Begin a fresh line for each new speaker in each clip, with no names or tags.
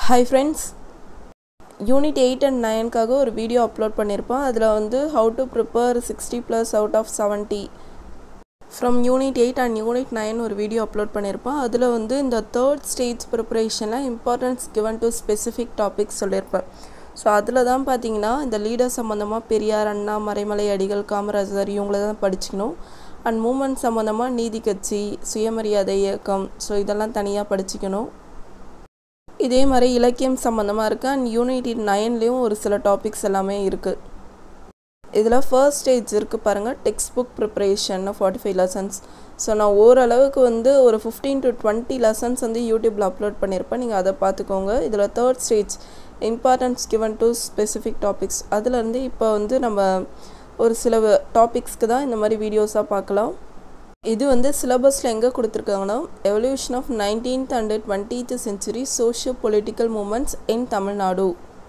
hi friends unit eight and நைனுக்காக ஒரு video upload பண்ணியிருப்போம் அதில் வந்து how to prepare sixty plus out of seventy from unit eight and unit nine ஒரு video upload பண்ணியிருப்போம் அதில் வந்து இந்த தேர்ட் ஸ்டேஜ் ப்ரிப்பரேஷனில் importance given to specific topics சொல்லியிருப்பேன் ஸோ அதில் தான் பார்த்தீங்கன்னா இந்த லீடர் சம்மந்தமாக பெரியார் அண்ணா மறைமலை அடிகள் காமராஜர் இவங்கள தான் படிச்சுக்கணும் அண்ட் மூமெண்ட் சம்மந்தமாக நீதி கட்சி சுயமரியாதை இயக்கம் ஸோ இதெல்லாம் தனியாக படிச்சுக்கணும் இதே மாதிரி இலக்கியம் சம்மந்தமாக இருக்குது அண்ட் யூனிட் நைன்லேயும் ஒரு சில டாபிக்ஸ் எல்லாமே இருக்குது இதில் ஃபர்ஸ்ட் ஸ்டேஜ் இருக்குது பாருங்கள் text book preparation forty five lessons so நான் ஓரளவுக்கு வந்து ஒரு ஃபிஃப்டீன் டு டுவெண்ட்டி லெசன்ஸ் வந்து யூடியூப்பில் அப்லோட் பண்ணியிருப்பேன் நீங்கள் அதை பார்த்துக்கோங்க இதில் third stage importance given to specific topics அதுலேருந்து இப்போ வந்து நம்ம ஒரு சில டாபிக்ஸ்க்கு தான் இந்த மாதிரி வீடியோஸாக பார்க்கலாம் இது வந்து சிலபஸில் எங்கே கொடுத்துருக்காங்கன்னா evolution of nineteenth and twentieth century socio political movements in Tamil Nadu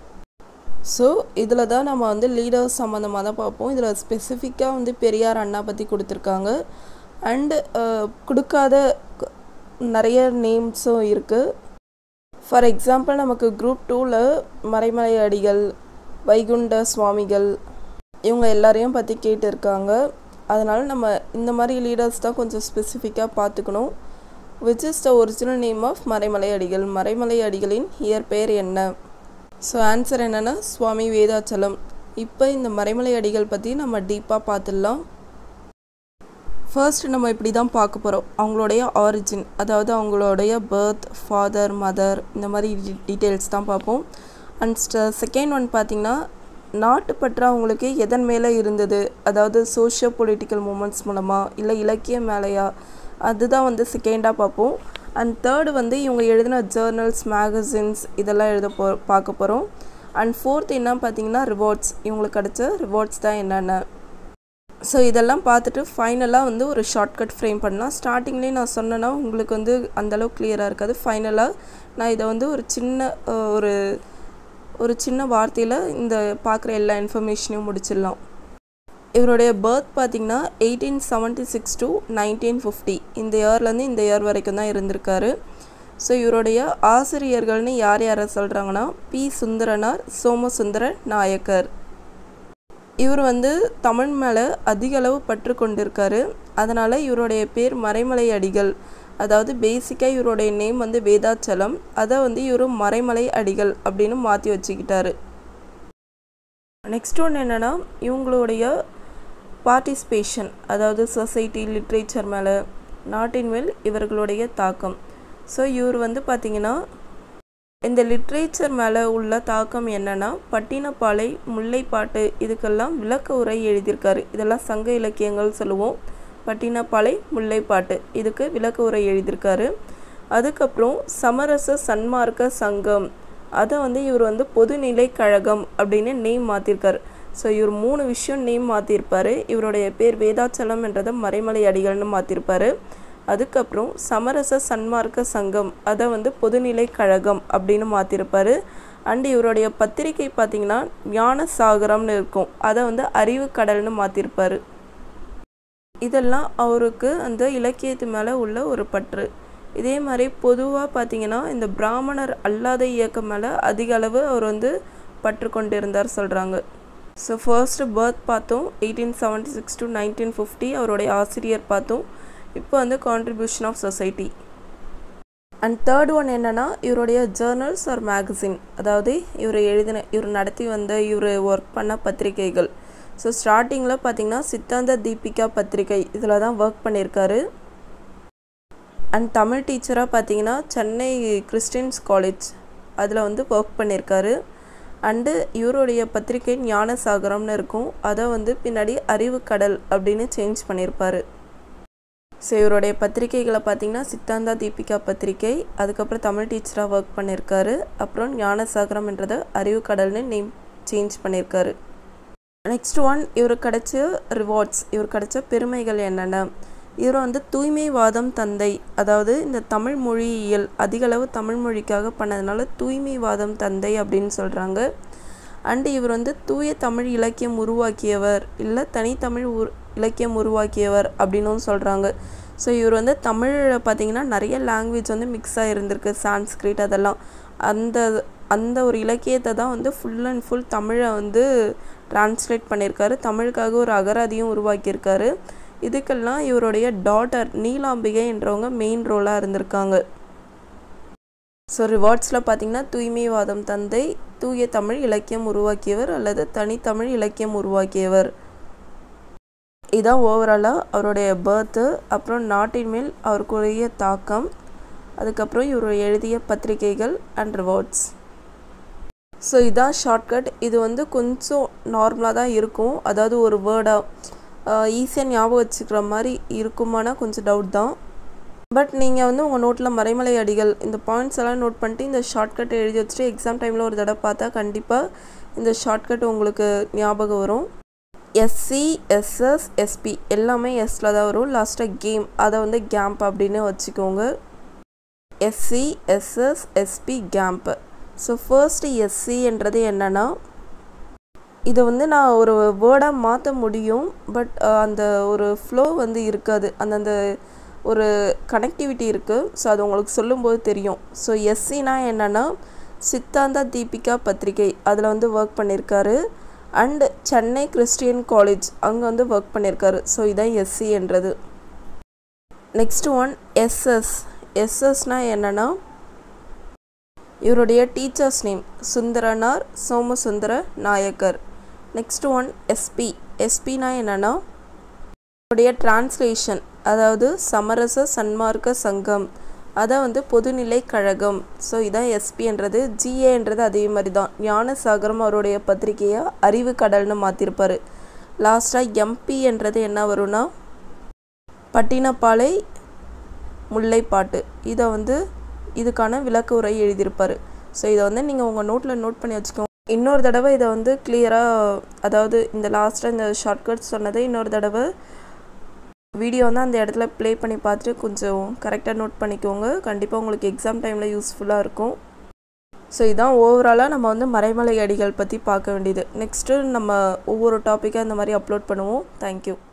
so இதில் தான் நம்ம வந்து லீடர்ஸ் சம்மந்தமாக தான் பார்ப்போம் இதில் ஸ்பெசிஃபிக்காக வந்து பெரியார் அண்ணா பற்றி கொடுத்துருக்காங்க அண்டு கொடுக்காத நிறைய நேம்ஸும் இருக்குது ஃபார் எக்ஸாம்பிள் நமக்கு குரூப் டூவில் மறைமலை அடிகள் வைகுண்ட சுவாமிகள் இவங்க எல்லாரையும் பற்றி கேட்டிருக்காங்க அதனால் நம்ம இந்த மாதிரி லீடர்ஸ் தான் கொஞ்சம் ஸ்பெசிஃபிக்காக பார்த்துக்கணும் which is the original name of Maraimalai Adigal Maraimalai அடிகளின் இயற்பெயர் என்ன ஸோ ஆன்சர் என்னென்னா சுவாமி வேதாச்சலம் இப்போ இந்த மறைமலை அடிகள் பற்றி நம்ம டீப்பாக பார்த்துடலாம் ஃபர்ஸ்ட் நம்ம இப்படி தான் பார்க்க போகிறோம் அவங்களுடைய ஆரிஜின் அதாவது அவங்களுடைய பர்த் ஃபாதர் மதர் இந்த மாதிரி டீட்டெயில்ஸ் தான் பார்ப்போம் அண்ட் செகண்ட் ஒன் பார்த்திங்கன்னா நாட்டுப்பற்று அவங்களுக்கு எதன் மேலே இருந்தது அதாவது சோஷியோ பொலிட்டிக்கல் மூமெண்ட்ஸ் மூலமாக இல்லை இலக்கியம் மேலேயா அதுதான் வந்து செகண்டாக பார்ப்போம் அண்ட் தேர்டு வந்து இவங்க எழுதின ஜேர்னல்ஸ் மேகசின்ஸ் இதெல்லாம் எழுத போ பார்க்க போகிறோம் அண்ட் ஃபோர்த் என்ன பார்த்தீங்கன்னா ரிவார்ட்ஸ் இவங்களுக்கு கிடச்ச ரிவார்ட்ஸ் தான் என்னென்ன ஸோ இதெல்லாம் பார்த்துட்டு ஃபைனலாக வந்து ஒரு ஷார்ட்கட் ஃப்ரேம் பண்ணலாம் ஸ்டார்டிங்லேயே நான் சொன்னேன்னா உங்களுக்கு வந்து அந்தளவு கிளியராக இருக்காது ஃபைனலாக நான் இதை வந்து ஒரு சின்ன ஒரு ஒரு சின்ன வார்த்தையில் இந்த பார்க்குற எல்லா இன்ஃபர்மேஷனையும் முடிச்சிடலாம் இவருடைய பர்த் பார்த்திங்கன்னா eighteen seventy six to nineteen fifty இந்த இயர்லேருந்து இந்த இயர் வரைக்கும் தான் இருந்திருக்காரு ஸோ இவருடைய ஆசிரியர்கள்னு யார் யாரை சொல்கிறாங்கன்னா பி சுந்தரனார் சோமசுந்தர நாயக்கர் இவர் வந்து தமிழ் மேலே அதிக அளவு பற்று கொண்டிருக்காரு அதனால் இவருடைய பேர் மறைமலை அடிகள் அதாவது பேசிக்காக இவருடைய நேம் வந்து வேதாச்சலம் அதை வந்து இவர் மறைமலை அடிகள் அப்படின்னு மாற்றி வச்சுக்கிட்டாரு நெக்ஸ்ட் ஒன்று என்னென்னா இவங்களுடைய பார்ட்டிசிபேஷன் அதாவது சொசைட்டி லிட்ரேச்சர் மேலே நாட்டின் மேல் இவர்களுடைய தாக்கம் ஸோ இவர் வந்து பார்த்திங்கன்னா இந்த லிட்ரேச்சர் மேலே உள்ள தாக்கம் என்னென்னா பட்டினப்பாலை முல்லைப்பாட்டு இதுக்கெல்லாம் விளக்க உரை எழுதியிருக்காரு இதெல்லாம் சங்க இலக்கியங்கள் சொல்லுவோம் பட்டினப்பாலை முல்லைப்பாட்டு இதுக்கு விளக்க உரை எழுதியிருக்காரு அதுக்கப்புறம் சமரச சன்மார்க்க சங்கம் அதை வந்து இவர் வந்து பொதுநிலை கழகம் அப்படின்னு நேம் மாற்றிருக்காரு ஸோ இவர் மூணு விஷயம் நேம் மாற்றிருப்பார் இவருடைய பேர் வேதாச்சலம் என்றதை மறைமலை அடிகள்னு மாற்றிருப்பார் அதுக்கப்புறம் சமரச சன்மார்க்க சங்கம் அதை வந்து பொதுநிலை கழகம் அப்படின்னு மாற்றிருப்பார் அண்ட் இவருடைய பத்திரிகை பார்த்திங்கன்னா ஞான சாகரம்னு இருக்கும் அதை வந்து அறிவு கடல்னு மாற்றிருப்பார் இதெல்லாம் அவருக்கு அந்த இலக்கியத்து மேலே உள்ள ஒரு பற்று இதே மாதிரி பொதுவாக பார்த்தீங்கன்னா இந்த பிராமணர் அல்லாத இயக்கம் மேலே அதிக அளவு அவர் வந்து பற்று கொண்டு இருந்தார் சொல்கிறாங்க ஸோ ஃபர்ஸ்ட் பர்த் பார்த்தோம் eighteen seventy six to nineteen fifty அவருடைய ஆசிரியர் பார்த்தோம் இப்போ வந்து contribution of society and third one என்னென்னா இவருடைய ஜேர்னல்ஸ் ஆர் மேகசின் அதாவது இவர் எழுதின இவர் நடத்தி வந்த இவர் ஒர்க் பண்ண பத்திரிகைகள் ஸோ ஸ்டார்டிங்கில் பார்த்தீங்கன்னா சித்தாந்த தீபிகா பத்திரிகை இதில் தான் ஒர்க் பண்ணியிருக்காரு அண்ட் தமிழ் டீச்சராக பார்த்தீங்கன்னா சென்னை கிறிஸ்டின்ஸ் காலேஜ் அதில் வந்து ஒர்க் பண்ணியிருக்காரு அண்டு இவருடைய பத்திரிகை ஞான சாகரம்னு இருக்கும் அதை வந்து பின்னாடி அறிவு கடல் அப்படின்னு சேஞ்ச் பண்ணியிருப்பார் ஸோ இவருடைய பத்திரிகைகளை பார்த்தீங்கன்னா சித்தாந்தா தீபிகா பத்திரிகை அதுக்கப்புறம் தமிழ் டீச்சராக ஒர்க் பண்ணியிருக்காரு அப்புறம் ஞான சாகரம்ன்றதை அறிவு கடல்னு நேம் சேஞ்ச் பண்ணியிருக்காரு நெக்ஸ்ட் ஒன் இவருக்கு கிடைச்ச ரிவார்ட்ஸ் இவர் கிடைச்ச பெருமைகள் என்னென்ன இவர் வந்து தூய்மைவாதம் தந்தை அதாவது இந்த தமிழ் மொழியியல் அதிகளவு தமிழ் மொழிக்காக பண்ணதுனால தூய்மைவாதம் தந்தை அப்படின்னு சொல்கிறாங்க அண்டு இவர் வந்து தூய தமிழ் இலக்கியம் உருவாக்கியவர் இல்லை தனித்தமிழ் உரு இலக்கியம் உருவாக்கியவர் அப்படின்னும் சொல்கிறாங்க ஸோ இவர் வந்து தமிழில் பார்த்தீங்கன்னா நிறைய லாங்குவேஜ் வந்து மிக்ஸ் ஆகிருந்திருக்கு சான்ஸ்கிரிட் அதெல்லாம் அந்த அந்த ஒரு இலக்கியத்தை தான் வந்து ஃபுல் அண்ட் ஃபுல் தமிழை வந்து டிரான்ஸ்லேட் பண்ணியிருக்காரு தமிழுக்காக ஒரு அகராதியும் உருவாக்கியிருக்காரு இதுக்கெல்லாம் இவருடைய டாட்டர் நீலாம்பிகை என்றவங்க மெயின் ரோலாக இருந்திருக்காங்க ஸோ ரிவார்ட்ஸில் பார்த்தீங்கன்னா தூய்மைவாதம் தந்தை தூய தமிழ் இலக்கியம் உருவாக்கியவர் அல்லது தனித்தமிழ் இலக்கியம் உருவாக்கியவர் இதான் ஓவராலாக அவருடைய பர்த்து அப்புறம் நாட்டின் மேல் அவருக்குரிய தாக்கம் அதுக்கப்புறம் இவர் எழுதிய பத்திரிகைகள் அண்ட் ரிவார்ட்ஸ் ஸோ இதான் ஷார்ட்கட் இது வந்து கொஞ்சம் நார்மலாக தான் இருக்கும் அதாவது ஒரு வேர்டாக ஈஸியாக ஞாபகம் வச்சுக்கிற மாதிரி இருக்குமானா கொஞ்சம் டவுட் தான் பட் நீங்கள் வந்து உங்கள் நோட்டில் மறைமலை அடிகள் இந்த பாயிண்ட்ஸ் எல்லாம் நோட் பண்ணிட்டு இந்த ஷார்ட்கட்டை எழுதி வச்சுட்டு எக்ஸாம் டைமில் ஒரு தடவை பார்த்தா கண்டிப்பாக இந்த ஷார்ட்கட் உங்களுக்கு ஞாபகம் வரும் எஸ்சி எஸ்எஸ் எஸ்பி எல்லாமே எஸ்ஸில் தான் வரும் லாஸ்ட்டாக கேம் அதை வந்து கேம்ப் அப்படின்னு வச்சுக்கோங்க SC SS SP camp so first எஸ்சின்றது என்னென்னா இதை வந்து நான் ஒரு வேர்டாக மாற்ற முடியும் பட் அந்த ஒரு ஃப்ளோ வந்து இருக்காது அந்தந்த ஒரு கனெக்டிவிட்டி இருக்குது ஸோ அது உங்களுக்கு சொல்லும்போது தெரியும் ஸோ எஸ்சினா என்னென்னா சித்தாந்தா தீபிகா பத்திரிகை அதில் வந்து ஒர்க் பண்ணியிருக்காரு அண்ட் சென்னை கிறிஸ்டியன் காலேஜ் அங்கே வந்து ஒர்க் பண்ணியிருக்காரு ஸோ இதான் எஸ்சி என்றது நெக்ஸ்ட் ஒன் எஸ்எஸ் எஸ்எஸ்னால் என்னென்னா இவருடைய teachers name Sundaranar Somasundara Naicker next one SP எஸ்பினா என்னென்னா இவருடைய டிரான்ஸ்லேஷன் அதாவது சமரச சன்மார்க்க சங்கம் அதை வந்து பொதுநிலை கழகம் ஸோ இதான் எஸ்பின்றது ஜிஏன்றது அதே மாதிரி தான் ஞானசாகரம் அவருடைய பத்திரிகையை அறிவு கடல்னு மாற்றிருப்பார் லாஸ்ட்டாக எம்பி என்றது என்ன வரும்னா பட்டினப்பாலை முல்லைப்பாட்டு இதை வந்து இதுக்கான விளக்க உரை எழுதியிருப்பார் ஸோ இதை வந்து நீங்கள் உங்கள் நோட்டில் நோட் பண்ணி வச்சுக்கோங்க இன்னொரு தடவை இதை வந்து கிளியராக அதாவது இந்த லாஸ்ட்டாக இந்த ஷார்ட்கட் சொன்னதை இன்னொரு தடவை வீடியோ வந்து அந்த இடத்துல ப்ளே பண்ணி பார்த்துட்டு கொஞ்சம் கரெக்டாக நோட் பண்ணிக்கோங்க கண்டிப்பாக உங்களுக்கு எக்ஸாம் டைமில் யூஸ்ஃபுல்லாக இருக்கும் ஸோ இதான் ஓவராலாக நம்ம வந்து மறைமலை அடிகள் பற்றி பார்க்க வேண்டியது நெக்ஸ்ட்டு நம்ம ஒவ்வொரு டாப்பிக்காக இந்த மாதிரி அப்லோட் பண்ணுவோம் தேங்க்யூ